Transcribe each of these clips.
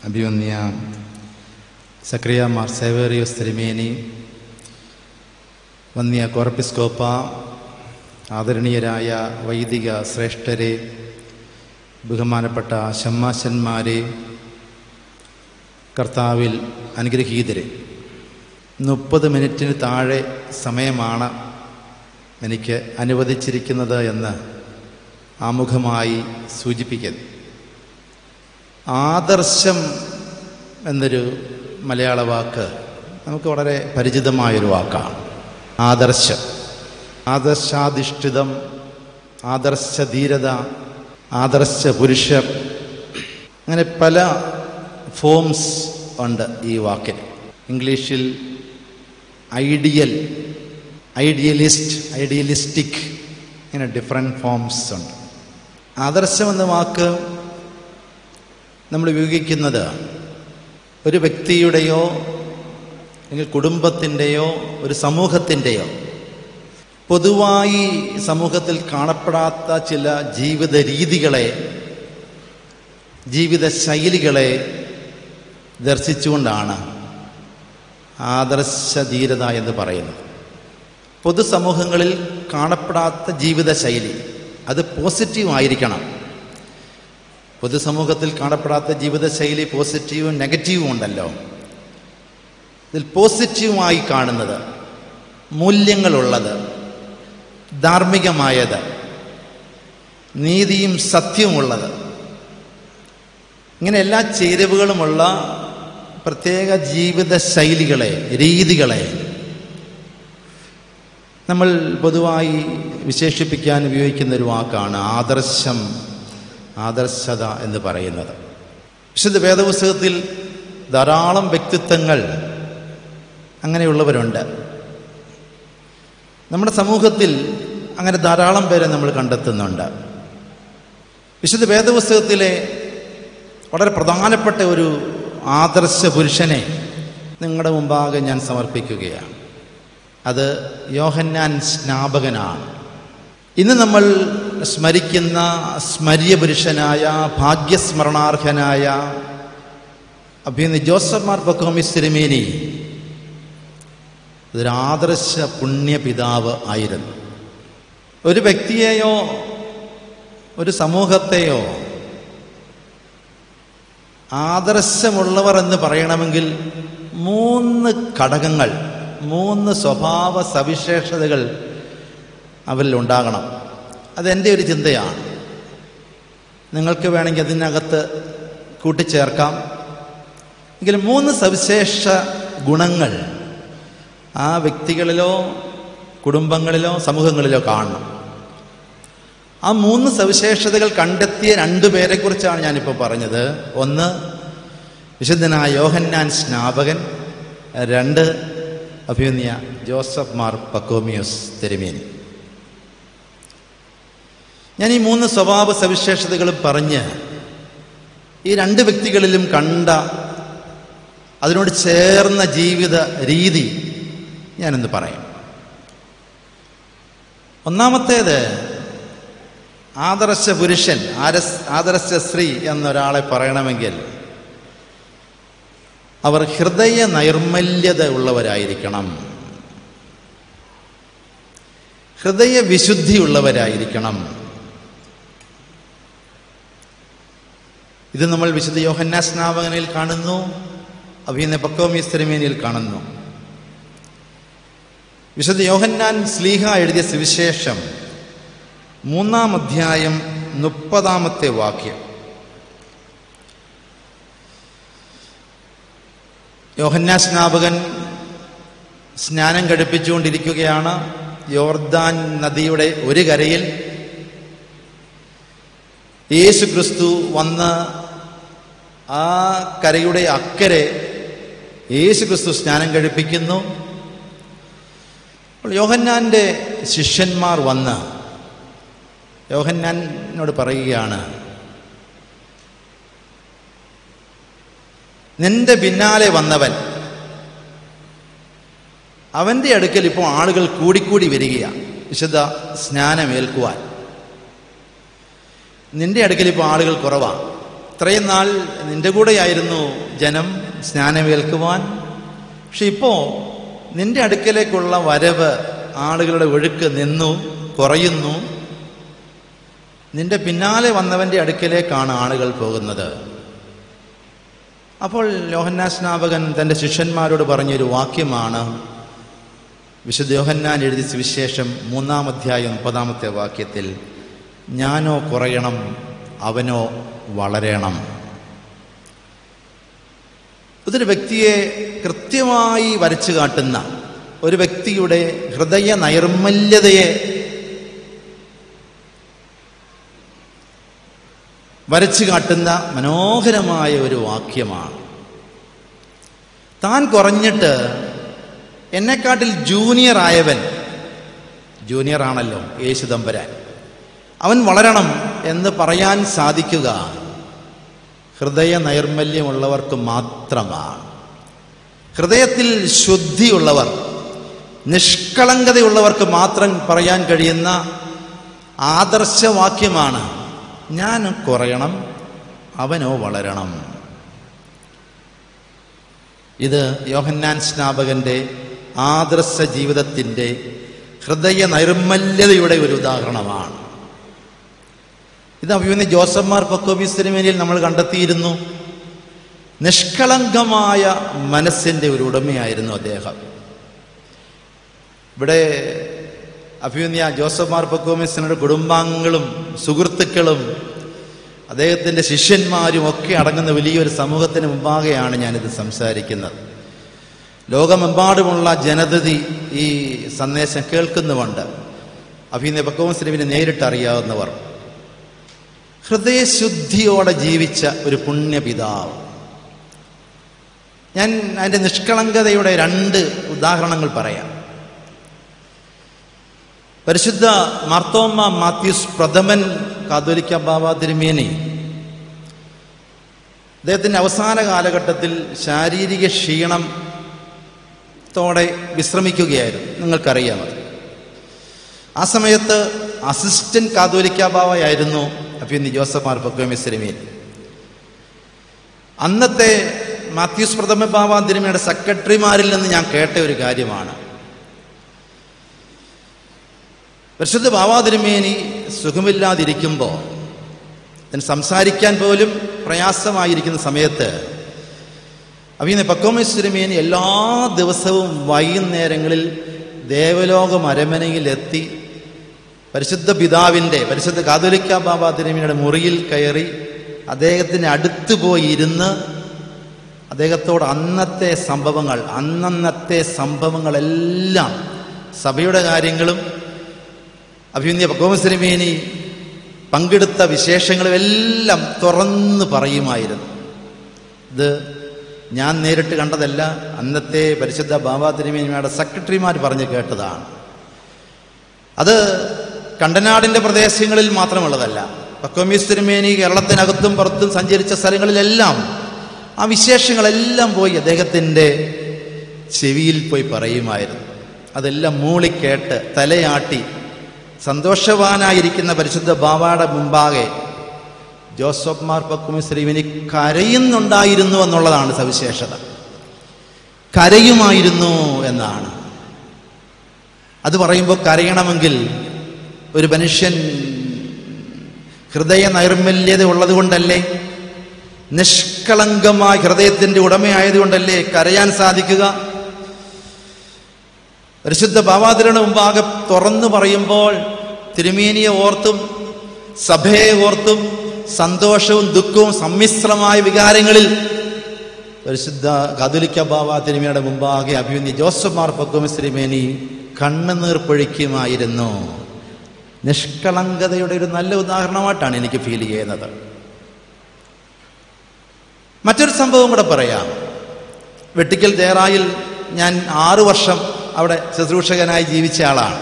അഭിവന്യ സക്രിയ മാർ സേവേറിയോസ് തിരുമേനി വന്യ കോർപ്പിസ്കോപ്പ ആദരണീയരായ വൈദിക ശ്രേഷ്ഠരെ ബഹുമാനപ്പെട്ട ഷമ്മാശന്മാരെ കർത്താവിൽ അനുഗ്രഹീതരെ മുപ്പത് മിനിറ്റിന് താഴെ സമയമാണ് എനിക്ക് അനുവദിച്ചിരിക്കുന്നത് എന്ന് ആമുഖമായി സൂചിപ്പിക്കുന്നു ആദർശം എന്നൊരു മലയാള വാക്ക് നമുക്ക് വളരെ പരിചിതമായൊരു വാക്കാണ് ആദർശം ആദർശാധിഷ്ഠിതം ആദർശധീരത ആദർശ പുരുഷർ അങ്ങനെ പല ഫോംസ് ഉണ്ട് ഈ വാക്കിന് ഇംഗ്ലീഷിൽ ഐഡിയൽ ഐഡിയലിസ്റ്റ് ഐഡിയലിസ്റ്റിക് ഇങ്ങനെ ഡിഫറെൻറ്റ് ഫോംസ് ഉണ്ട് ആദർശം എന്ന വാക്ക് നമ്മൾ ഉപയോഗിക്കുന്നത് ഒരു വ്യക്തിയുടെയോ അല്ലെങ്കിൽ കുടുംബത്തിൻ്റെയോ ഒരു സമൂഹത്തിൻ്റെയോ പൊതുവായി സമൂഹത്തിൽ കാണപ്പെടാത്ത ചില ജീവിത രീതികളെ ജീവിത ശൈലികളെ ദർശിച്ചുകൊണ്ടാണ് ആദർശധീരത എന്ന് പറയുന്നത് പൊതുസമൂഹങ്ങളിൽ കാണപ്പെടാത്ത ജീവിത ശൈലി അത് പോസിറ്റീവ് ആയിരിക്കണം പൊതുസമൂഹത്തിൽ കാണപ്പെടാത്ത ജീവിതശൈലി പോസിറ്റീവും നെഗറ്റീവും ഉണ്ടല്ലോ ഇതിൽ പോസിറ്റീവായി കാണുന്നത് മൂല്യങ്ങളുള്ളത് ധാർമ്മികമായത് നീതിയും സത്യവുമുള്ളത് ഇങ്ങനെ എല്ലാ ചേരുവകളുമുള്ള പ്രത്യേക ജീവിത ശൈലികളെ രീതികളെ നമ്മൾ പൊതുവായി വിശേഷിപ്പിക്കാൻ ഉപയോഗിക്കുന്ന ഒരു വാക്കാണ് ആദർശം ആദർശത എന്ന് പറയുന്നത് വിശുദ്ധ വേദപുസ്തകത്തിൽ ധാരാളം വ്യക്തിത്വങ്ങൾ അങ്ങനെയുള്ളവരുണ്ട് നമ്മുടെ സമൂഹത്തിൽ അങ്ങനെ ധാരാളം പേരെ നമ്മൾ കണ്ടെത്തുന്നുണ്ട് വിശുദ്ധ വേദപുസ്തകത്തിലെ വളരെ പ്രധാനപ്പെട്ട ഒരു ആദർശ പുരുഷനെ നിങ്ങളുടെ മുമ്പാകെ ഞാൻ സമർപ്പിക്കുകയാണ് അത് യോഹന്നാൻ സ്നാപകനാണ് ഇന്ന് നമ്മൾ സ്മരിക്കുന്ന സ്മര്യ പുരുഷനായ ഭാഗ്യസ്മരണാർഹനായ അഭിനന്ദി ജോസഫ് മാർ ബക്കോമിസ് തിരുമേനി ഇതൊരു ആദർശ പുണ്യപിതാവ് ആയിരുന്നു ഒരു വ്യക്തിയെയോ ഒരു സമൂഹത്തെയോ ആദർശമുള്ളവർ എന്ന് പറയണമെങ്കിൽ മൂന്ന് ഘടകങ്ങൾ മൂന്ന് സ്വഭാവ സവിശേഷതകൾ അവരിൽ ഉണ്ടാകണം അതെൻ്റെ ഒരു ചിന്തയാണ് നിങ്ങൾക്ക് വേണമെങ്കിൽ അതിനകത്ത് കൂട്ടിച്ചേർക്കാം എങ്കിലും മൂന്ന് സവിശേഷ ഗുണങ്ങൾ ആ വ്യക്തികളിലോ കുടുംബങ്ങളിലോ സമൂഹങ്ങളിലോ കാണണം ആ മൂന്ന് സവിശേഷതകൾ കണ്ടെത്തിയ രണ്ടു പേരെക്കുറിച്ചാണ് ഞാനിപ്പോൾ പറഞ്ഞത് ഒന്ന് വിശുദ്ധനായ യോഹന്നാൻ സ്നാപകൻ രണ്ട് അഭിമന്യ ജോസഫ് മാർ പക്കോമിയോസ് തെരുമേനി ഞാൻ ഈ മൂന്ന് സ്വഭാവ സവിശേഷതകളും പറഞ്ഞ് ഈ രണ്ട് വ്യക്തികളിലും കണ്ട അതിനോട് ചേർന്ന ജീവിത രീതി ഞാനൊന്ന് പറയാം ഒന്നാമത്തേത് ആദർശ പുരുഷൻ ആരസ് ആദർശ സ്ത്രീ എന്നൊരാളെ പറയണമെങ്കിൽ അവർ ഹൃദയ നൈർമല്യത ഉള്ളവരായിരിക്കണം ഹൃദയ വിശുദ്ധിയുള്ളവരായിരിക്കണം ഇത് നമ്മൾ വിശുദ്ധ യോഹന്നാ സ്നാപകനിൽ കാണുന്നു അഭിനയ പക്കോമീസ് തിരുമേനിയിൽ കാണുന്നു വിശുദ്ധ യോഹന്നാൻ സ്ലീഹ എഴുതിയ സുവിശേഷം മൂന്നാം അധ്യായം മുപ്പതാമത്തെ വാക്യം യോഹന്നാ സ്നാപകൻ സ്നാനം കഴിപ്പിച്ചുകൊണ്ടിരിക്കുകയാണ് യോർദാൻ നദിയുടെ ഒരു കരയിൽ യേശു ക്രിസ്തു വന്ന് ആ കരയുടെ അക്കരെ യേശു ക്രിസ്തു സ്നാനം കഴിപ്പിക്കുന്നു അപ്പോൾ യോഹന്നാൻ്റെ ശിഷ്യന്മാർ വന്ന് യോഹന്നാനോട് പറയുകയാണ് നിന്റെ പിന്നാലെ വന്നവൻ അവൻ്റെ അടുക്കൽ ഇപ്പോൾ ആളുകൾ കൂടിക്കൂടി വരികയാണ് വിശുദ്ധ സ്നാനമേൽക്കുവാൻ നിന്റെ അടുക്കൽ ഇപ്പോൾ ആളുകൾ കുറവാണ് ഇത്രയും നാൾ നിന്റെ കൂടെയായിരുന്നു ജനം സ്നാനമേൽക്കുവാൻ പക്ഷെ ഇപ്പോൾ നിന്റെ അടുക്കലേക്കുള്ള വരവ് ആളുകളുടെ ഒഴുക്ക് നിന്നു കുറയുന്നു നിന്റെ പിന്നാലെ വന്നവൻ്റെ അടുക്കലേക്കാണ് ആളുകൾ പോകുന്നത് അപ്പോൾ യോഹന്നാ സ്നാപകൻ തൻ്റെ ശിഷ്യന്മാരോട് പറഞ്ഞൊരു വാക്യമാണ് വിശുദ്ധ യോഹന്നാൻ എഴുതിയ സുവിശേഷം മൂന്നാം അധ്യായം മുപ്പതാമത്തെ വാക്യത്തിൽ ഞാനോ കുറയണം അവനോ വളരണം ഇതൊരു വ്യക്തിയെ കൃത്യമായി വരച്ചു കാട്ടുന്ന ഒരു വ്യക്തിയുടെ ഹൃദയ നൈർമല്യതയെ വരച്ചു കാട്ടുന്ന മനോഹരമായ ഒരു വാക്യമാണ് താൻ കുറഞ്ഞിട്ട് എന്നെക്കാട്ടിൽ ജൂനിയർ ആയവൻ ജൂനിയർ ആണല്ലോ യേശു തമ്പുരാൻ അവൻ വളരണം എന്ന് പറയാൻ സാധിക്കുക ഹൃദയ നൈർമല്യമുള്ളവർക്ക് മാത്രമാണ് ഹൃദയത്തിൽ ശുദ്ധിയുള്ളവർ നിഷ്കളങ്കതയുള്ളവർക്ക് മാത്രം പറയാൻ കഴിയുന്ന ആദർശവാക്യമാണ് ഞാൻ കുറയണം അവനോ വളരണം ഇത് യോഹന്നാൻ സ്നാപകന്റെ ആദർശ ജീവിതത്തിൻ്റെ ഹൃദയ നൈർമല്യതയുടെ ഒരു ഉദാഹരണമാണ് ഇത് അഭിമന്യ ജോസഫ്മാർ പക്കോബി സിനിമയിൽ നമ്മൾ കണ്ടെത്തിയിരുന്നു നിഷ്കളങ്കമായ മനസ്സിൻ്റെ ഒരു ഉടമയായിരുന്നു അദ്ദേഹം ഇവിടെ അഭിമന്യ ജോസഫ് മാർ പക്കോമിസിനുടെ കുടുംബാംഗങ്ങളും സുഹൃത്തുക്കളും അദ്ദേഹത്തിൻ്റെ ശിഷ്യന്മാരും ഒക്കെ അടങ്ങുന്ന വലിയൊരു സമൂഹത്തിന് മുമ്പാകെയാണ് ഞാനിത് സംസാരിക്കുന്നത് ലോകമെമ്പാടുമുള്ള ജനതതി ഈ സന്ദേശം കേൾക്കുന്നുമുണ്ട് അഭിനയ പക്വസിനെ നേരിട്ട് അറിയാവുന്നവർ ഹൃദയശുദ്ധിയോടെ ജീവിച്ച ഒരു പുണ്യപിതാവ് ഞാൻ അതിൻ്റെ നിഷ്കളങ്കതയുടെ രണ്ട് ഉദാഹരണങ്ങൾ പറയാം പരിശുദ്ധ മാർത്തോമ്മ മാത്യൂസ് പ്രഥമൻ കാതോലിക്ക ബാബ തിരുമേനി അദ്ദേഹത്തിൻ്റെ അവസാന കാലഘട്ടത്തിൽ ശാരീരിക ക്ഷീണത്തോടെ വിശ്രമിക്കുകയായിരുന്നു നിങ്ങൾക്കറിയാം അത് ആ സമയത്ത് അസിസ്റ്റന്റ് കാതോലിക്ക ബാവയായിരുന്നു അഭിയന്നി ജോസഫ് മാർ പക്വമിസ്ലിമീൻ അന്നത്തെ മാത്യൂസ് പ്രഥമ ബാബ തിരുമയുടെ സെക്രട്ടറിമാരിൽ നിന്ന് ഞാൻ കേട്ട ഒരു കാര്യമാണ് പരിശുദ്ധ ബാബാതിരുമേനി സുഖമില്ലാതിരിക്കുമ്പോൾ അതിന് സംസാരിക്കാൻ പോലും പ്രയാസമായിരിക്കുന്ന സമയത്ത് അഭിനയ പക്വമേശ്വരമേനി എല്ലാ ദിവസവും വൈകുന്നേരങ്ങളിൽ ദേവലോക അരമനയിലെത്തി പരിശുദ്ധ പിതാവിൻ്റെ പരിശുദ്ധ കാതോലിക്ക ബാബാ തിരുമേനിയുടെ മുറിയിൽ കയറി അദ്ദേഹത്തിന് അടുത്ത് പോയി ഇരുന്ന് അദ്ദേഹത്തോട് അന്നത്തെ സംഭവങ്ങൾ അന്നന്നത്തെ സംഭവങ്ങളെല്ലാം സഭയുടെ കാര്യങ്ങളും അഭിമന്യ ഭഗവത്സരമേനി പങ്കെടുത്ത വിശേഷങ്ങളും എല്ലാം തുറന്ന് പറയുമായിരുന്നു ഇത് ഞാൻ നേരിട്ട് കണ്ടതല്ല അന്നത്തെ പരിശുദ്ധ ബാബാ തിരുമേനിയുടെ സെക്രട്ടറിമാർ പറഞ്ഞ് കേട്ടതാണ് അത് കണ്ടനാടിൻ്റെ പ്രദേശങ്ങളിൽ മാത്രമുള്ളതല്ല പക്വമീസ് തിരുമേനി കേരളത്തിനകത്തും പുറത്തും സഞ്ചരിച്ച സ്ഥലങ്ങളിലെല്ലാം ആ വിശേഷങ്ങളെല്ലാം പോയി അദ്ദേഹത്തിൻ്റെ ചെവിയിൽ പോയി പറയുമായിരുന്നു അതെല്ലാം മൂളിക്കേട്ട് തലയാട്ടി സന്തോഷവാനായിരിക്കുന്ന പരിശുദ്ധ ബാബയുടെ മുമ്പാകെ ജോസഫ് മാർ പക്കുമിശ്രീവിനി കരയുന്നുണ്ടായിരുന്നു എന്നുള്ളതാണ് സവിശേഷത കരയുമായിരുന്നു എന്നാണ് അത് പറയുമ്പോൾ കരയണമെങ്കിൽ ഒരു മനുഷ്യൻ ഹൃദയ നൈർമല്യത ഉള്ളത് കൊണ്ടല്ലേ നിഷ്കളങ്കമായ ഹൃദയത്തിൻ്റെ ഉടമയായതുകൊണ്ടല്ലേ കരയാൻ സാധിക്കുക പരിശുദ്ധ ബാബാതിരുടെ മുമ്പാകെ തുറന്നു പറയുമ്പോൾ തിരുമേനിയെ ഓർത്തും സഭയെ ഓർത്തും സന്തോഷവും ദുഃഖവും സമ്മിശ്രമായ വികാരങ്ങളിൽ പരിശുദ്ധ കതുലിക്ക ബാബ തിരുമേനിയുടെ മുമ്പാകെ അഭിമന്യ ജോസഫ് മാർ പക്വമിസ് തിരുമേനി കണ്ണുനീർ പൊഴിക്കുമായിരുന്നു നിഷ്കളങ്കതയുടെ ഒരു നല്ല ഉദാഹരണമായിട്ടാണ് എനിക്ക് ഫീൽ ചെയ്യുന്നത് മറ്റൊരു സംഭവം കൂടെ പറയാം വെട്ടിക്കൽ ദേറായിൽ ഞാൻ ആറു വർഷം അവിടെ ശുശ്രൂഷകനായി ജീവിച്ച ആളാണ്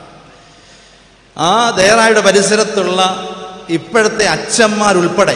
ആ ദേറായുടെ പരിസരത്തുള്ള ഇപ്പോഴത്തെ അച്ഛന്മാരുൾപ്പെടെ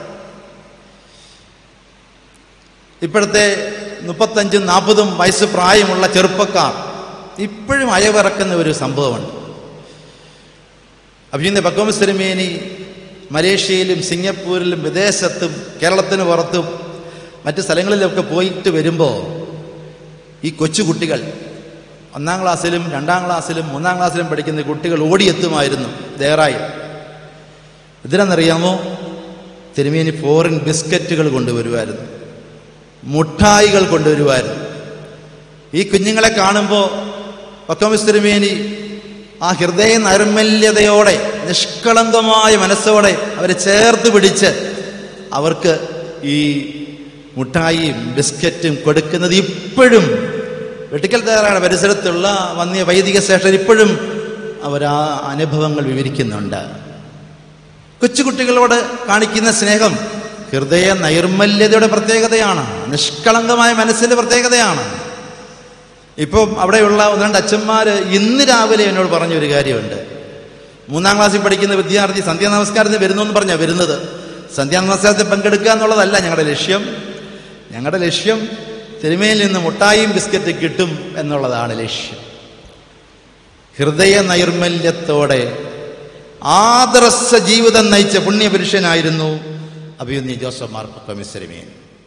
ഇപ്പോഴത്തെ മുപ്പത്തഞ്ചും നാൽപ്പതും വയസ്സ് പ്രായമുള്ള ചെറുപ്പക്കാർ ഇപ്പോഴും അയവിറക്കുന്ന ഒരു സംഭവമുണ്ട് അഭിനന്ദ പക്വമസ്തരമേനി മലേഷ്യയിലും സിംഗപ്പൂരിലും വിദേശത്തും കേരളത്തിന് പുറത്തും മറ്റ് സ്ഥലങ്ങളിലൊക്കെ പോയിട്ട് വരുമ്പോൾ ഈ കൊച്ചു കുട്ടികൾ ഒന്നാം ക്ലാസ്സിലും രണ്ടാം ക്ലാസ്സിലും മൂന്നാം ക്ലാസ്സിലും പഠിക്കുന്ന കുട്ടികൾ ഓടിയെത്തുമായിരുന്നു ദേറായി ഇതിനെന്നറിയാമോ തിരുമേനി ഫോറിൻ ബിസ്ക്കറ്റുകൾ കൊണ്ടുവരുമായിരുന്നു മുട്ടായികൾ കൊണ്ടുവരുമായിരുന്നു ഈ കുഞ്ഞുങ്ങളെ കാണുമ്പോൾ പക്കമിസ് തിരുമേനി ആ ഹൃദയ നൈർമല്യതയോടെ നിഷ്കളങ്കമായ മനസ്സോടെ അവരെ ചേർത്ത് പിടിച്ച് അവർക്ക് ഈ മുട്ടായിയും ബിസ്ക്കറ്റും കൊടുക്കുന്നത് ഇപ്പോഴും വെട്ടിക്കൽ തയ്യാറാണ് പരിസരത്തുള്ള വന്യ വൈദിക ശേഷൻ ഇപ്പോഴും അവർ ആ അനുഭവങ്ങൾ വിവരിക്കുന്നുണ്ട് കൊച്ചുകുട്ടികളോട് കാണിക്കുന്ന സ്നേഹം ഹൃദയ നൈർമല്യതയുടെ പ്രത്യേകതയാണ് നിഷ്കളങ്കമായ മനസ്സിന്റെ പ്രത്യേകതയാണ് ഇപ്പം അവിടെയുള്ള ഒന്ന് രണ്ട് അച്ഛന്മാര് ഇന്ന് രാവിലെ എന്നോട് പറഞ്ഞ ഒരു കാര്യമുണ്ട് മൂന്നാം ക്ലാസ്സിൽ പഠിക്കുന്ന വിദ്യാർത്ഥി സന്ധ്യാ നമസ്കാരത്തിന് വരുന്നു എന്ന് പറഞ്ഞാ വരുന്നത് സന്ധ്യാ നമസ്കാരത്തിൽ പങ്കെടുക്കുക എന്നുള്ളതല്ല ഞങ്ങളുടെ ലക്ഷ്യം ഞങ്ങളുടെ ലക്ഷ്യം തിരുമയിൽ നിന്ന് മുട്ടായും ബിസ്ക്കറ്റ് കിട്ടും എന്നുള്ളതാണ് ലക്ഷ്യം ഹൃദയ നൈർമല്യത്തോടെ ആദർശ ജീവിതം നയിച്ച പുണ്യപുരുഷനായിരുന്നു അഭിയുന്നി ജോസഫ് മാർ കൊമിസരിമീൻ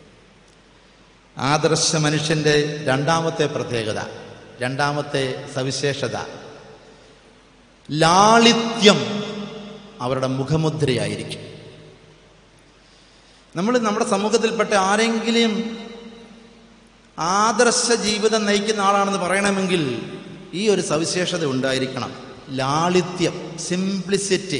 ആദർശ മനുഷ്യന്റെ രണ്ടാമത്തെ പ്രത്യേകത രണ്ടാമത്തെ സവിശേഷത ലാളിത്യം അവരുടെ മുഖമുദ്രയായിരിക്കും നമ്മൾ നമ്മുടെ സമൂഹത്തിൽപ്പെട്ട ആരെങ്കിലും ആദർശ ജീവിതം നയിക്കുന്ന ആളാണെന്ന് പറയണമെങ്കിൽ ഈ ഒരു സവിശേഷത ഉണ്ടായിരിക്കണം ലാളിത്യം സിംപ്ലിസിറ്റി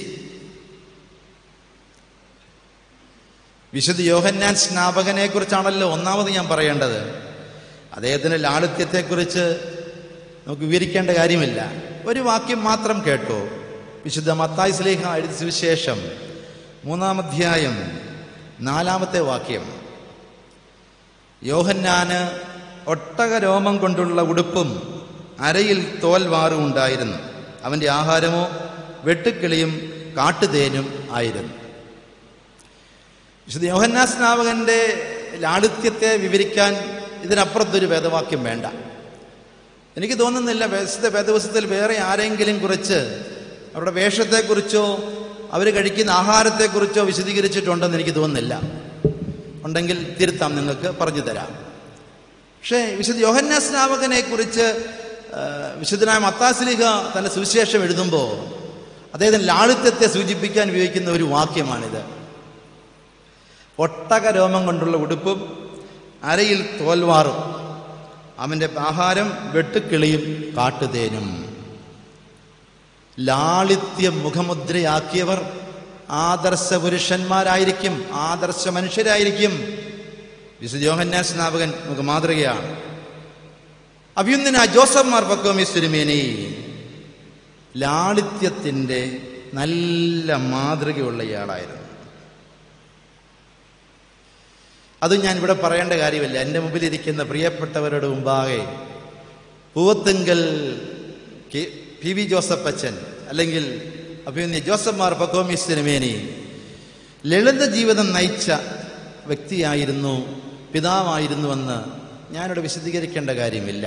വിശുദ്ധ യോഹന്നാൻ സ്നാപകനെ കുറിച്ചാണല്ലോ ഒന്നാമത് ഞാൻ പറയേണ്ടത് അദ്ദേഹത്തിന്റെ ലാളിത്യത്തെക്കുറിച്ച് നമുക്ക് വിവരിക്കേണ്ട കാര്യമില്ല ഒരു വാക്യം മാത്രം കേട്ടോ വിശുദ്ധ മത്തായി സ്ലേഹ എഴുതിയ സുവിശേഷം മൂന്നാം അധ്യായം നാലാമത്തെ വാക്യം യോഹന്നാന് ഒട്ടക രോമം കൊണ്ടുള്ള ഉടുപ്പും അരയിൽ തോൽവാറും ഉണ്ടായിരുന്നു അവൻ്റെ ആഹാരമോ വെട്ടുക്കിളിയും കാട്ടുതേനും ആയിരുന്നു വിശുദ്ധ യോഹന്നാ സ്നാപകന്റെ ലാളിത്യത്തെ വിവരിക്കാൻ ഇതിനപ്പുറത്തൊരു വേദവാക്യം വേണ്ട എനിക്ക് തോന്നുന്നില്ല വിശുദ്ധ വേദവസത്തിൽ വേറെ ആരെങ്കിലും കുറിച്ച് അവരുടെ വേഷത്തെക്കുറിച്ചോ അവർ കഴിക്കുന്ന ആഹാരത്തെക്കുറിച്ചോ വിശദീകരിച്ചിട്ടുണ്ടെന്ന് എനിക്ക് തോന്നുന്നില്ല ഉണ്ടെങ്കിൽ തിരുത്താം നിങ്ങൾക്ക് പറഞ്ഞു തരാം പക്ഷേ വിശുദ്ധ യോഹന്നാ സ്നാപകനെ കുറിച്ച് ആ, വിശുദ്ധനായ മത്താസ്ലിഹ തന്റെ സുവിശേഷം എഴുതുമ്പോൾ അദ്ദേഹത്തിന് ലാളിത്യത്തെ സൂചിപ്പിക്കാൻ ഉപയോഗിക്കുന്ന ഒരു വാക്യമാണിത് ഒട്ടക രോമം കൊണ്ടുള്ള ഉടുപ്പും അരയിൽ തോൽവാറും അവൻ്റെ ആഹാരം വെട്ടുക്കിളിയും കാട്ടുതേനും ലാളിത്യം മുഖമുദ്രയാക്കിയവർ ആദർശ പുരുഷന്മാരായിരിക്കും ആദർശ മനുഷ്യരായിരിക്കും വിശുദ്ധ യോഹന്നാ സ്നാപകൻ നമുക്ക് മാതൃകയാണ് അഭ്യുന്നന ജോസഫ് മാർ പക്വമിസ്വരുമേനി ലാളിത്യത്തിൻ്റെ നല്ല മാതൃകയുള്ള ഇയാളായിരുന്നു അത് ഞാൻ ഇവിടെ പറയേണ്ട കാര്യമില്ല എൻ്റെ മുമ്പിലിരിക്കുന്ന പ്രിയപ്പെട്ടവരുടെ മുമ്പാകെ Poovathunkal K- P V Joseph അച്ഛൻ അല്ലെങ്കിൽ അഭിമന്യ ജോസഫ് മാർ പക്കോമിസ് സിനിമേനി ലളിത ജീവിതം നയിച്ച വ്യക്തിയായിരുന്നു പിതാവായിരുന്നുവെന്ന് ഞാനിവിടെ വിശദീകരിക്കേണ്ട കാര്യമില്ല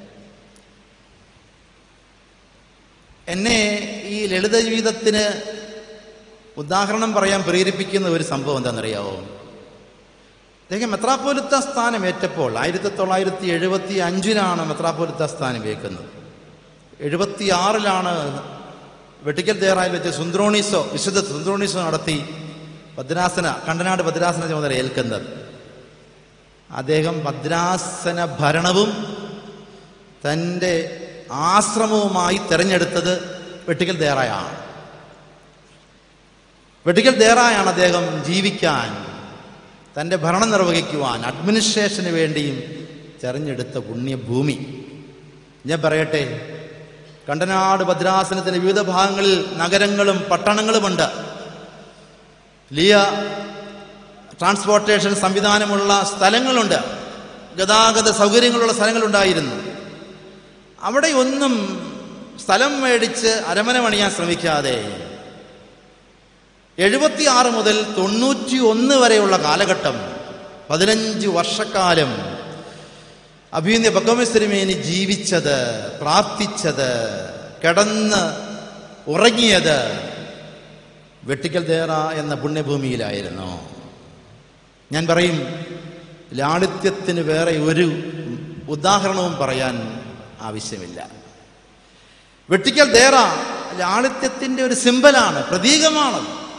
എന്നെ ഈ ലളിത ജീവിതത്തിന് ഉദാഹരണം പറയാൻ പ്രേരിപ്പിക്കുന്ന ഒരു സംഭവം എന്താണെന്നറിയാവോ അദ്ദേഹം മെത്രാപ്പോലിത്ത സ്ഥാനം ഏറ്റപ്പോൾ ആയിരത്തി തൊള്ളായിരത്തി എഴുപത്തി അഞ്ചിലാണ് മെത്രാപ്പോലിത്ത സ്ഥാനം ഏൽക്കുന്നത് എഴുപത്തി ആറിലാണ് വെട്ടിക്കൽ തേറായിൽ വെച്ച് സുന്ദ്രോണീസോ വിശുദ്ധ സുന്ദ്രോണീസോ നടത്തി ഭദ്രാസന കണ്ടനാട് ഭദ്രാസന ചുമതല ഏൽക്കുന്നത് അദ്ദേഹം ഭദ്രാസന ഭരണവും തൻ്റെ ആശ്രമവുമായി തിരഞ്ഞെടുത്തത് വെട്ടിക്കൽ ദേറായാണ് വെട്ടിക്കൽ ദേറായാണ് അദ്ദേഹം ജീവിക്കാൻ തൻ്റെ ഭരണം നിർവഹിക്കുവാൻ അഡ്മിനിസ്ട്രേഷന് വേണ്ടിയും തെരഞ്ഞെടുത്ത പുണ്യഭൂമി ഞാൻ പറയട്ടെ കണ്ടനാട് ഭദ്രാസനത്തിന്റെ വിവിധ ഭാഗങ്ങളിൽ നഗരങ്ങളും പട്ടണങ്ങളുമുണ്ട് വലിയ ട്രാൻസ്പോർട്ടേഷൻ സംവിധാനമുള്ള സ്ഥലങ്ങളുണ്ട് ഗതാഗത സൗകര്യങ്ങളുള്ള സ്ഥലങ്ങളുണ്ടായിരുന്നു അവിടെ ഒന്നും സ്ഥലം മേടിച്ച് അരമന പണിയാൻ ശ്രമിക്കാതെ എഴുപത്തിയാറ് മുതൽ തൊണ്ണൂറ്റി ഒന്ന് വരെയുള്ള കാലഘട്ടം പതിനഞ്ച് വർഷക്കാലം അഭിനന്ദ ബക്കമസ്വരമേനി ജീവിച്ചത് പ്രാർത്ഥിച്ചത് കിടന്ന് ഉറങ്ങിയത് വെട്ടിക്കൽ ദേറ എന്ന പുണ്യഭൂമിയിലായിരുന്നു ഞാൻ പറയും ലാളിത്യത്തിന് വേറെ ഒരു ഉദാഹരണവും പറയാൻ ആവശ്യമില്ല വെട്ടിക്കൽ ദേറ ലാളിത്യത്തിൻ്റെ ഒരു സിമ്പലാണ് പ്രതീകമാണ്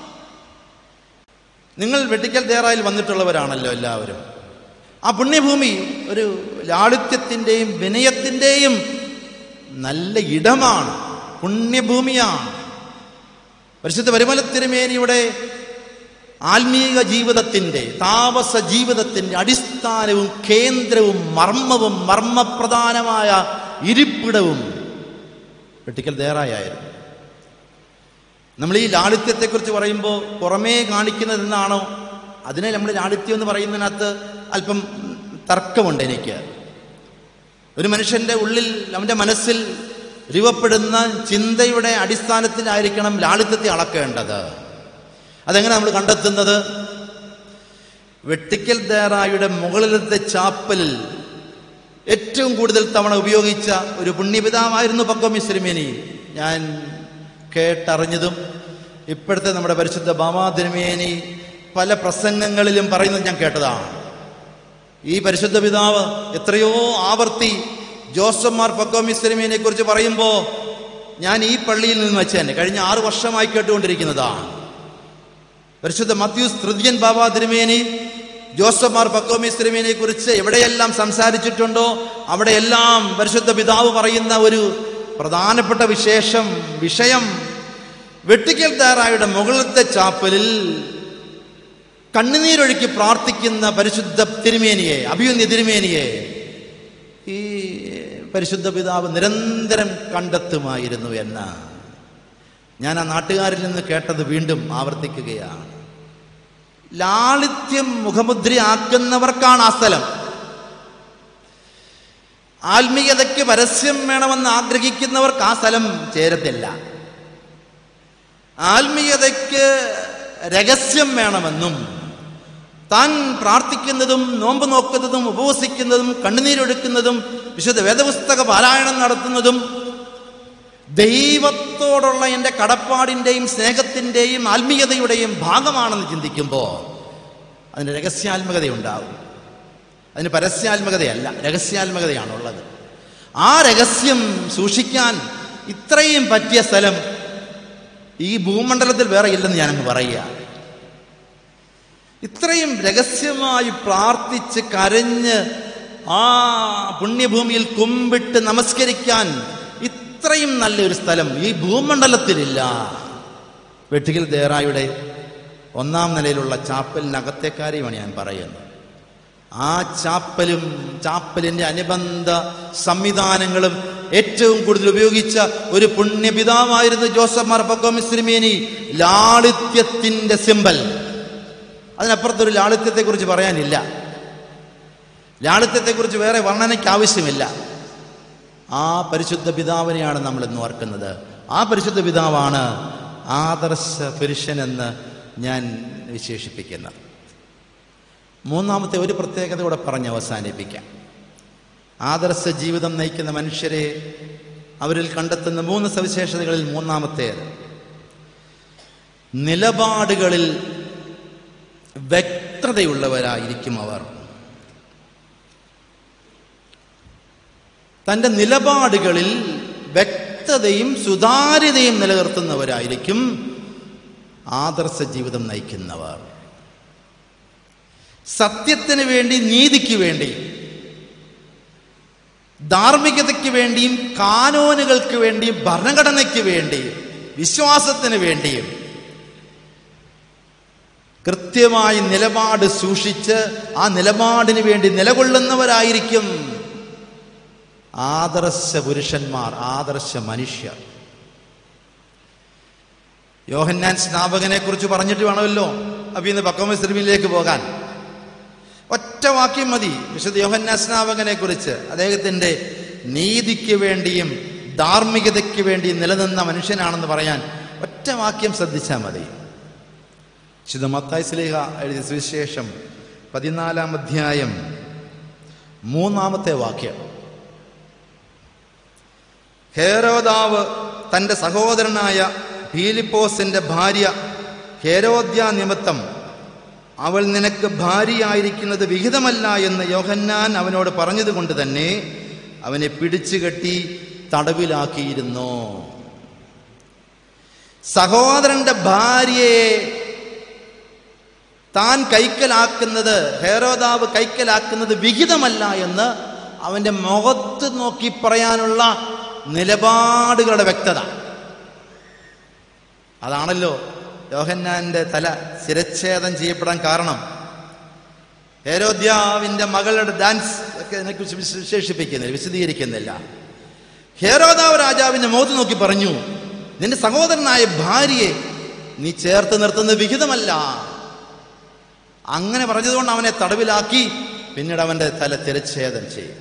നിങ്ങൾ വെട്ടിക്കൽ ദേറായിൽ വന്നിട്ടുള്ളവരാണല്ലോ എല്ലാവരും ആ പുണ്യഭൂമി ഒരു ലാളിത്യത്തിൻ്റെയും വിനയത്തിൻ്റെയും നല്ല ഇടമാണ് പുണ്യഭൂമിയാണ് പരിശുദ്ധ പരിമല തിരുമേനിയുടെ ആത്മീക ജീവിതത്തിൻ്റെ താപസ ജീവിതത്തിൻ്റെ അടിസ്ഥാനവും കേന്ദ്രവും മർമ്മവും മർമ്മപ്രധാനമായ ഇരിപ്പിടവും വെട്ടിക്കൽ ദേറായായിരുന്നു നമ്മൾ ഈ ലാളിത്യത്തെക്കുറിച്ച് പറയുമ്പോൾ പുറമേ കാണിക്കുന്നത് എന്നാണോ അതിനെ നമ്മൾ ലാളിത്യം എന്ന് പറയുന്നതിനകത്ത് അല്പം തർക്കമുണ്ട് എനിക്ക് ഒരു മനുഷ്യൻ്റെ ഉള്ളിൽ അവൻ്റെ മനസ്സിൽ രൂപപ്പെടുന്ന ചിന്തയുടെ അടിസ്ഥാനത്തിലായിരിക്കണം ലാളിത്യത്തെ അളക്കേണ്ടത് അതെങ്ങനെ നമ്മൾ കണ്ടെത്തുന്നത് വെട്ടിക്കൽ ദേറായുടെ മുകളിലത്തെ ചാപ്പലിൽ ഏറ്റവും കൂടുതൽ തവണ ഉപയോഗിച്ച ഒരു പുണ്യപിതാവായിരുന്നു പക്വമി സിരിമേനി ഞാൻ കേട്ടറിഞ്ഞതും ഇപ്പോഴത്തെ നമ്മുടെ പരിശുദ്ധ ബാമാ തിരുമേനി പല പ്രസംഗങ്ങളിലും പറയുന്നത് ഞാൻ കേട്ടതാണ് ഈ പരിശുദ്ധ പിതാവ് എത്രയോ ആവർത്തി ജോസഫ് മാർ പക്കോമി സിനിമയെ കുറിച്ച് പറയുമ്പോൾ ഞാൻ ഈ പള്ളിയിൽ നിന്ന് വെച്ച് തന്നെ കഴിഞ്ഞ ആറ് വർഷമായി കേട്ടുകൊണ്ടിരിക്കുന്നതാണ് പരിശുദ്ധ മത്യൂസ് തൃതീയൻ ബാബ തിരുമേനി ജോസഫ് മാർ പക്കോമി തിരുമേനിയെ കുറിച്ച് എവിടെയെല്ലാം സംസാരിച്ചിട്ടുണ്ടോ അവിടെയെല്ലാം പരിശുദ്ധ പിതാവ് പറയുന്ന ഒരു പ്രധാനപ്പെട്ട വിശേഷം വിഷയം വെട്ടിക്കൽ താറായുടെ മുകളിലത്തെ ചാപ്പലിൽ കണ്ണുനീരൊഴുക്കി പ്രാർത്ഥിക്കുന്ന പരിശുദ്ധ തിരുമേനിയെ അഭിയുന്യ തിരുമേനിയെ ഈ പരിശുദ്ധ പിതാവ് നിരന്തരം കണ്ടെത്തുമായിരുന്നു എന്ന് ഞാൻ ആ നാട്ടുകാരിൽ നിന്ന് കേട്ടത് വീണ്ടും ആവർത്തിക്കുകയാണ് ലാളിത്യം മുഖമുദ്രയാക്കുന്നവർക്കാണ് ആ സ്ഥലം ആത്മീയതയ്ക്ക് പരസ്യം വേണമെന്ന് ആഗ്രഹിക്കുന്നവർക്ക് ആ സ്ഥലം ചേരത്തില്ല ആത്മീയതയ്ക്ക് രഹസ്യം വേണമെന്നും താൻ പ്രാർത്ഥിക്കുന്നതും നോമ്പ് നോക്കുന്നതും ഉപവസിക്കുന്നതും കണ്ണുനീരൊഴുക്കുന്നതും വിശുദ്ധ വേദപുസ്തക പാരായണം നടത്തുന്നതും ദൈവത്തോടുള്ള എൻ്റെ കടപ്പാടിൻ്റെയും സ്നേഹത്തിൻ്റെയും ആത്മീയതയുടെയും ഭാഗമാണെന്ന് ചിന്തിക്കുമ്പോൾ അതിന് രഹസ്യാത്മകതയുണ്ടാവും അതിന് പരസ്യാത്മകതയല്ല രഹസ്യാത്മകതയാണുള്ളത് ആ രഹസ്യം സൂക്ഷിക്കാൻ ഇത്രയും പറ്റിയ സ്ഥലം ഈ ഭൂമണ്ഡലത്തിൽ വേറെ ഇല്ലെന്ന് ഞാനങ്ങ് പറയുക ഇത്രയും രഹസ്യമായി പ്രാർത്ഥിച്ച് കരഞ്ഞ് ആ പുണ്യഭൂമിയിൽ കുമ്പിട്ട് നമസ്കരിക്കാൻ ഇത്രയും നല്ലൊരു സ്ഥലം ഈ ഭൂമണ്ഡലത്തിലില്ല വെട്ടിക്കൽ ദേറായുടെ ഒന്നാം നിലയിലുള്ള ചാപ്പലിനകത്തെ കാര്യമാണ് ഞാൻ പറയുന്നത് ആ ചാപ്പലും ചാപ്പലിന്റെ അനുബന്ധ സംവിധാനങ്ങളും ഏറ്റവും കൂടുതൽ ഉപയോഗിച്ച ഒരു പുണ്യപിതാവായിരുന്നു ജോസഫ് മാർ പക്കോമിസ്ലിമേനി ലാളിത്യത്തിന്റെ സിമ്പൽ അതിനപ്പുറത്തൊരു ലാളിത്യത്തെക്കുറിച്ച് പറയാനില്ല ലാളിത്യത്തെക്കുറിച്ച് വേറെ വർണ്ണനയ്ക്ക് ആവശ്യമില്ല ആ പരിശുദ്ധ പിതാവിനെയാണ് നമ്മൾ ഇന്ന് ഓർക്കുന്നത് ആ പരിശുദ്ധ പിതാവാണ് ആദർശ പുരുഷനെന്ന് ഞാൻ വിശേഷിപ്പിക്കുന്നത് മൂന്നാമത്തെ ഒരു പ്രത്യേകത കൂടെ പറഞ്ഞ് അവസാനിപ്പിക്കാം ആദർശ ജീവിതം നയിക്കുന്ന മനുഷ്യരെ അവരിൽ കണ്ടെത്തുന്ന മൂന്ന് സവിശേഷതകളിൽ മൂന്നാമത്തേത് നിലപാടുകളിൽ വ്യക്തതയുള്ളവരായിരിക്കും അവർ തൻ്റെ നിലപാടുകളിൽ വ്യക്തതയും സുതാര്യതയും നിലനിർത്തുന്നവരായിരിക്കും ആദർശ ജീവിതം നയിക്കുന്നവർ സത്യത്തിന് വേണ്ടി നീതിക്ക് വേണ്ടി ധാർമ്മികതയ്ക്ക് വേണ്ടിയും കാനോനുകൾക്ക് വേണ്ടിയും ഭരണഘടനയ്ക്ക് വേണ്ടിയും വിശ്വാസത്തിന് വേണ്ടിയും കൃത്യമായി നിലപാട് സൂക്ഷിച്ച് ആ നിലപാടിന് വേണ്ടി നിലകൊള്ളുന്നവരായിരിക്കും ആദർശ പുരുഷന്മാർ ആദർശ മനുഷ്യർ യോഹന്നാൻ സ്നാപകനെ കുറിച്ച് പറഞ്ഞിട്ട് വേണമല്ലോ അപ്പൊ ഇന്ന് പക്കമസ്ലിമിലേക്ക് പോകാൻ ഒറ്റ വാക്യം മതി വിശുദ്ധ യോഹന്നാൻ സ്നാപകനെ കുറിച്ച് അദ്ദേഹത്തിന്റെ നീതിക്ക് വേണ്ടിയും ധാർമ്മികതയ്ക്ക് വേണ്ടിയും നിലനിന്ന മനുഷ്യനാണെന്ന് പറയാൻ ഒറ്റ വാക്യം ശ്രദ്ധിച്ചാൽ മതി വിശുദ്ധ മത്തായി സ്ലീഹ എഴുതിയ സുവിശേഷം പതിനാലാം അധ്യായം മൂന്നാമത്തെ വാക്യം ഹേരോദാവ് തൻ്റെ സഹോദരനായ ഫീലിപ്പോസിന്റെ ഭാര്യ ഹേരോദ്യ നിമിത്തം അവൾ നിനക്ക് ഭാര്യയായിരിക്കുന്നത് വിഹിതമല്ല എന്ന് യോഹന്നാൻ അവനോട് പറഞ്ഞതുകൊണ്ട് തന്നെ അവനെ പിടിച്ചു കെട്ടി തടവിലാക്കിയിരുന്നു സഹോദരന്റെ ഭാര്യയെ താൻ കൈക്കലാക്കുന്നത് ഹേരോദാവ് കൈക്കലാക്കുന്നത് വിഹിതമല്ല എന്ന് അവന്റെ മുഖത്ത് നോക്കി പറയാനുള്ള നിലപാടുകളുടെ വ്യക്തത അതാണല്ലോ യോഹന്നാന്റെ തല ശിരച്ഛേദം ചെയ്യപ്പെടാൻ കാരണം ഹേരോദ്യാവിന്റെ മകളുടെ ഡാൻസ് ഒക്കെ ഇതിനെക്കുറിച്ച് വിശ- വിശേഷിപ്പിക്കുന്നില്ല വിശദീകരിക്കുന്നില്ല ഹേരോദാവ് രാജാവിന്റെ മുഖത്ത് നോക്കി പറഞ്ഞു നിന്റെ സഹോദരനായ ഭാര്യയെ നീ ചേർത്ത് നിർത്തുന്നത് വിഹിതമല്ല അങ്ങനെ പറഞ്ഞതുകൊണ്ട് അവനെ തടവിലാക്കി പിന്നീട് അവന്റെ തല തിരച്ഛേദം ചെയ്യും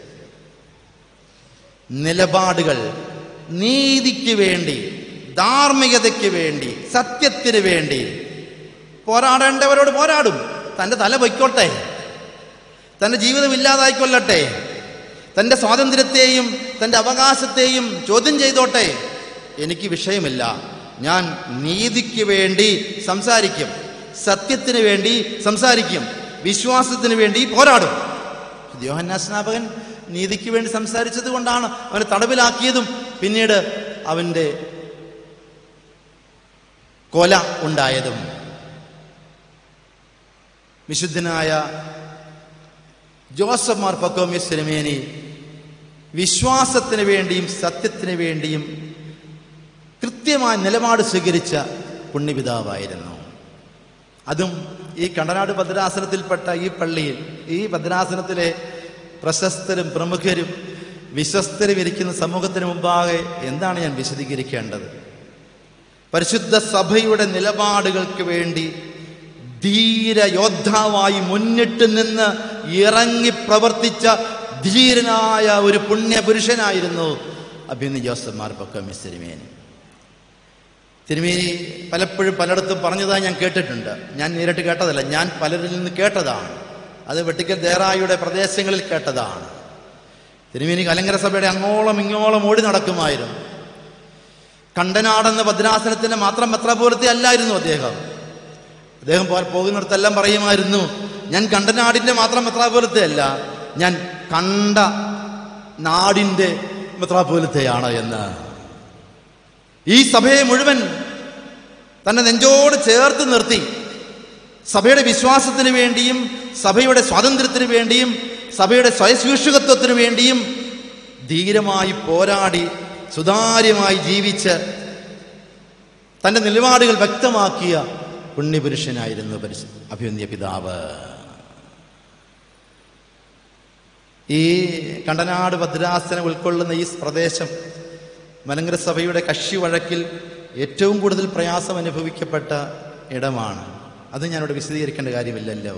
നിലപാടുകൾ നീതിക്ക് വേണ്ടി ധാർമ്മികതയ്ക്ക് വേണ്ടി സത്യത്തിന് വേണ്ടി പോരാടേണ്ടവരോട് പോരാടും തൻ്റെ തല പൊയ്ക്കോട്ടെ തൻ്റെ ജീവിതം ഇല്ലാതായിക്കൊള്ളട്ടെ തൻ്റെ സ്വാതന്ത്ര്യത്തെയും തൻ്റെ അവകാശത്തെയും ചോദ്യം ചെയ്തോട്ടെ എനിക്ക് വിഷയമില്ല ഞാൻ നീതിക്ക് വേണ്ടി സംസാരിക്കും സത്യത്തിന് വേണ്ടി സംസാരിക്കും വിശ്വാസത്തിന് വേണ്ടി പോരാടും യോഹന്നാ സ്നാപകൻ നീതിക്ക് വേണ്ടി സംസാരിച്ചത് കൊണ്ടാണ് അവനെ തടവിലാക്കിയതും പിന്നീട് അവൻ്റെ കൊല ഉണ്ടായതും വിശുദ്ധനായ ജോസഫ് മാർ പക്കോമിയസ് സിനിമേനി വിശ്വാസത്തിന് വേണ്ടിയും സത്യത്തിന് വേണ്ടിയും കൃത്യമായ നിലപാട് സ്വീകരിച്ച പുണ്യപിതാവായിരുന്നു അതും ഈ കണ്ടനാട് ഭദ്രാസനത്തിൽപ്പെട്ട ഈ പള്ളിയിൽ ഈ ഭദ്രാസനത്തിലെ പ്രശസ്തരും പ്രമുഖരും വിശ്വസ്തരും ഇരിക്കുന്ന സമൂഹത്തിന് മുമ്പാകെ എന്താണ് ഞാൻ വിശദീകരിക്കേണ്ടത് പരിശുദ്ധ സഭയുടെ നിലപാടുകൾക്ക് വേണ്ടി ധീര യോദ്ധാവായി മുന്നിട്ട് നിന്ന് ഇറങ്ങി പ്രവർത്തിച്ച ധീരനായ ഒരു പുണ്യപുരുഷനായിരുന്നു അഭിന്ന് ജോസഫ് മാർപ്പൊക്ക തിരുമേനി തിരുമേനി പലപ്പോഴും പലയിടത്തും പറഞ്ഞതായി ഞാൻ കേട്ടിട്ടുണ്ട് ഞാൻ നേരിട്ട് കേട്ടതല്ല ഞാൻ പലരിൽ നിന്ന് കേട്ടതാണ് അത് വെട്ടിക്കൽ ദേറായിയുടെ പ്രദേശങ്ങളിൽ കേട്ടതാണ് തിരുമേനി കലങ്കര സഭയുടെ അങ്ങോളം ഇങ്ങോളം ഓടി നടക്കുമായിരുന്നു കണ്ടനാടെന്ന ഭദ്രാസനത്തിന്റെ മാത്രം മെത്രാപോലത്തെ അല്ലായിരുന്നു അദ്ദേഹം അദ്ദേഹം പോ- പോകുന്നിടത്തെല്ലാം പറയുമായിരുന്നു ഞാൻ കണ്ടനാടിന്റെ മാത്രം മെത്രാപോലത്തെ അല്ല ഞാൻ കണ്ട നാടിന്റെ മെത്രാപോലത്തെയാണ് എന്ന് ഈ സഭയെ മുഴുവൻ തന്നെ നെഞ്ചോട് ചേർത്ത് നിർത്തി സഭയുടെ വിശ്വാസത്തിന് വേണ്ടിയും സഭയുടെ സ്വാതന്ത്ര്യത്തിന് വേണ്ടിയും സഭയുടെ സ്വയസ്വീഷകത്വത്തിന് വേണ്ടിയും ധീരമായി പോരാടി സുതാര്യമായി ജീവിച്ച് തന്റെ നിലപാടുകൾ വ്യക്തമാക്കിയ പുണ്യപുരുഷനായിരുന്നു പരിശു അഭിവന്യ പിതാവ് ഈ കണ്ടനാട് ഭദ്രാസനം ഉൾക്കൊള്ളുന്ന ഈ പ്രദേശം മലങ്കര സഭയുടെ കക്ഷി വഴക്കിൽ ഏറ്റവും കൂടുതൽ പ്രയാസം അനുഭവിക്കപ്പെട്ട ഇടമാണ് അത് ഞാനിവിടെ വിശദീകരിക്കേണ്ട കാര്യമില്ലല്ലോ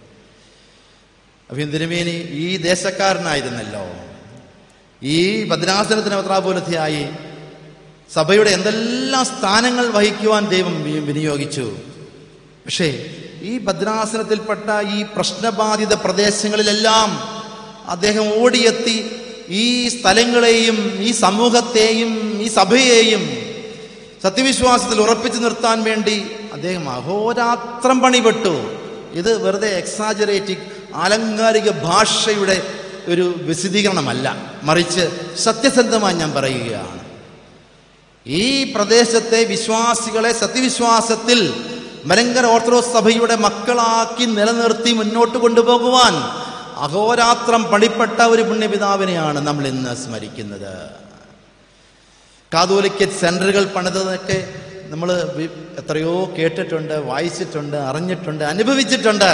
അഭിൻ തിരുമേനി ഈ ദേശക്കാരനായിരുന്നല്ലോ ഈ ഭദ്രാസനത്തിന് പത്രാപൂലത്തെയായി സഭയുടെ എന്തെല്ലാം സ്ഥാനങ്ങൾ വഹിക്കുവാൻ ദൈവം വി- വിനിയോഗിച്ചു പക്ഷേ ഈ ഭദ്രാസനത്തിൽപ്പെട്ട ഈ പ്രശ്നബാധിത പ്രദേശങ്ങളിലെല്ലാം അദ്ദേഹം ഓടിയെത്തി ഈ സ്ഥലങ്ങളെയും ഈ സമൂഹത്തെയും ഈ സഭയെയും സത്യവിശ്വാസത്തിൽ ഉറപ്പിച്ചു നിർത്താൻ വേണ്ടി അദ്ദേഹം അഹോരാത്രം പണിപെട്ടു ഇത് വെറുതെ എക്സാജറേറ്റിംഗ് ആലങ്കാരിക ഭാഷയുടെ ഒരു വിശദീകരണമല്ല മറിച്ച് സത്യസന്ധമായി ഞാൻ പറയുകയാണ് ഈ പ്രദേശത്തെ വിശ്വാസികളെ സത്യവിശ്വാസത്തിൽ മലങ്കര ഓർത്തഡോക്സ് സഭയുടെ മക്കളാക്കി നിലനിർത്തി മുന്നോട്ട് കൊണ്ടുപോകുവാൻ അഹോരാത്രം പണിപ്പെട്ട ഒരു പുണ്യപിതാവിനെയാണ് നമ്മൾ ഇന്ന് സ്മരിക്കുന്നത് കാതോലിക്കറ്റ് സെന്ററുകൾ പണിതതൊക്കെ നമ്മൾ എത്രയോ കേട്ടിട്ടുണ്ട് വായിച്ചിട്ടുണ്ട് അറിഞ്ഞിട്ടുണ്ട് അനുഭവിച്ചിട്ടുണ്ട്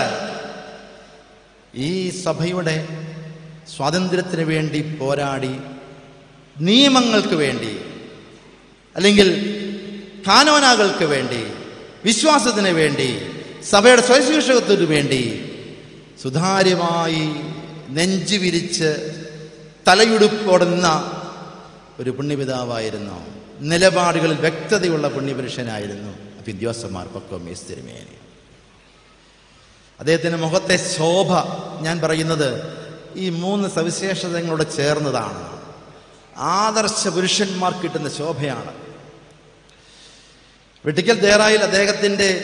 ഈ സഭയുടെ സ്വാതന്ത്ര്യത്തിന് വേണ്ടി പോരാടി നിയമങ്ങൾക്ക് വേണ്ടി അല്ലെങ്കിൽ കാനോനാകൾക്ക് വേണ്ടി വിശ്വാസത്തിന് വേണ്ടി സഭയുടെ സ്വയശീർഷകത്തിന് വേണ്ടി സുതാര്യമായി നെഞ്ചു വിരിച്ച് തലയുടുപ്പോടെ നിന്ന ഒരു പുണ്യപിതാവായിരുന്നു നിലപാടുകളിൽ വ്യക്തതയുള്ള പുണ്യപുരുഷനായിരുന്നു വിദ്യാസമാർ പക്വമേസ് തിരുമേനി അദ്ദേഹത്തിൻ്റെ മുഖത്തെ ശോഭ ഞാൻ പറയുന്നത് ഈ മൂന്ന് സവിശേഷതകളോട് ചേർന്നതാണ് ആദർശ പുരുഷന്മാർക്ക് കിട്ടുന്ന ശോഭയാണ് വെട്ടിക്കൽ ദേറായിൽ അദ്ദേഹത്തിൻ്റെ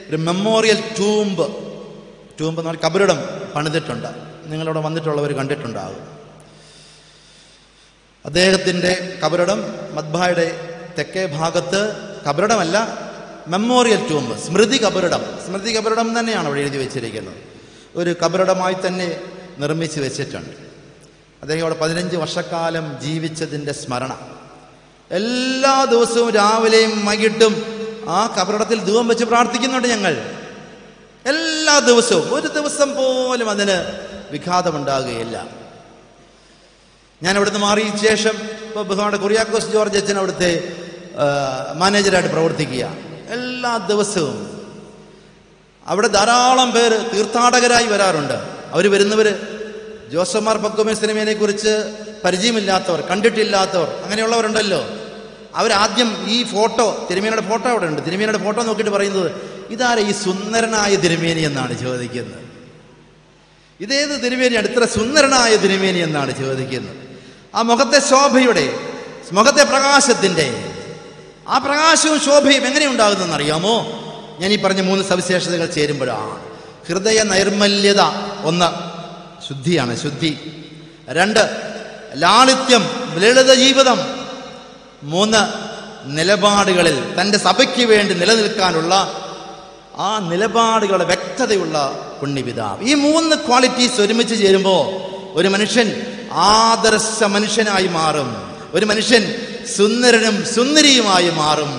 ഒരു മെമ്മോറിയൽ ടൂംബ് ടൂംബ് എന്ന് പറഞ്ഞാൽ കബറിടം പണിതിട്ടുണ്ട് നിങ്ങളിവിടെ വന്നിട്ടുള്ളവർ കണ്ടിട്ടുണ്ടാകും അദ്ദേഹത്തിൻ്റെ കബറിടം മദ്ബായുടെ തെക്കേ ഭാഗത്ത് കബറിടമല്ല മെമ്മോറിയൽ ടൂംബ് സ്മൃതി കബറിടം സ്മൃതി കബറിടം തന്നെയാണ് അവിടെ എഴുതി വെച്ചിരിക്കുന്നത് ഒരു കബറിടമായി തന്നെ നിർമ്മിച്ച് വെച്ചിട്ടുണ്ട് അദ്ദേഹം അവിടെ പതിനഞ്ച് വർഷക്കാലം ജീവിച്ചതിൻ്റെ സ്മരണ എല്ലാ ദിവസവും രാവിലെയും വൈകിട്ടും ആ കബറിടത്തിൽ ധൂപം വെച്ച് പ്രാർത്ഥിക്കുന്നുണ്ട് ഞങ്ങൾ എല്ലാ ദിവസവും ഒരു ദിവസം പോലും അതിന് വിഘാതമുണ്ടാകുകയില്ല ഞാൻ അവിടുന്ന് മാറിയ ശേഷം ഇപ്പോൾ ബഹുമാനയുടെ കുറിയാക്കോസ് ജോർജ് അച്ഛൻ അവിടുത്തെ ആ, മാനേജരായിട്ട് പ്രവർത്തിക്കുക എല്ലാ ദിവസവും അവിടെ ധാരാളം പേര് തീർത്ഥാടകരായി വരാറുണ്ട് അവർ വരുന്നവർ ജോസഫ്മാർ പക്വമേ സിനിമയെ കുറിച്ച് പരിചയമില്ലാത്തവർ കണ്ടിട്ടില്ലാത്തവർ അങ്ങനെയുള്ളവരുണ്ടല്ലോ അവരാദ്യം ഈ ഫോട്ടോ തിരുമേനിയുടെ ഫോട്ടോ അവിടെ ഉണ്ട് തിരുമേനിയുടെ ഫോട്ടോ നോക്കിയിട്ട് പറയുന്നത് ഇതാരെ ഈ സുന്ദരനായ തിരുമേനി എന്നാണ് ചോദിക്കുന്നത് ഇതേത് തിരുമേനിയാണ് ഇത്ര സുന്ദരനായ തിരുമേനി എന്നാണ് ചോദിക്കുന്നത് ആ മുഖത്തെ ശോഭയുടെ മുഖത്തെ പ്രകാശത്തിൻ്റെ ആ പ്രകാശവും ശോഭയും എങ്ങനെയുണ്ടാകുന്നതെന്ന് അറിയാമോ ഞാൻ ഈ പറഞ്ഞ മൂന്ന് സവിശേഷതകൾ ചേരുമ്പോഴാണ് ഹൃദയ നൈർമല്യത ഒന്ന് ശുദ്ധിയാണ് ശുദ്ധി രണ്ട് ലാളിത്യം ലളിത ജീവിതം മൂന്ന് നിലപാടുകളിൽ തൻ്റെ സഭയ്ക്ക് വേണ്ടി നിലനിൽക്കാനുള്ള ആ നിലപാടുകളുടെ വ്യക്തതയുള്ള പുണ്യപിതാവ് ഈ മൂന്ന് ക്വാളിറ്റീസ് ഒരുമിച്ച് ചേരുമ്പോൾ ഒരു മനുഷ്യൻ ആദർശ മനുഷ്യനായി മാറും ഒരു മനുഷ്യൻ സുന്ദരനും സുന്ദരിയുമായി മാറും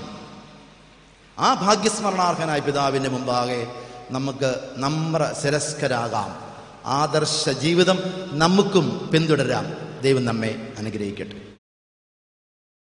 ആ ഭാഗ്യസ്മരണാർഹനായ പിതാവിൻ്റെ മുമ്പാകെ നമുക്ക് നമ്ര ശിരസ്കരാകാം ആദർശ ജീവിതം നമുക്കും പിന്തുടരാം ദൈവം നമ്മെ അനുഗ്രഹിക്കട്ടെ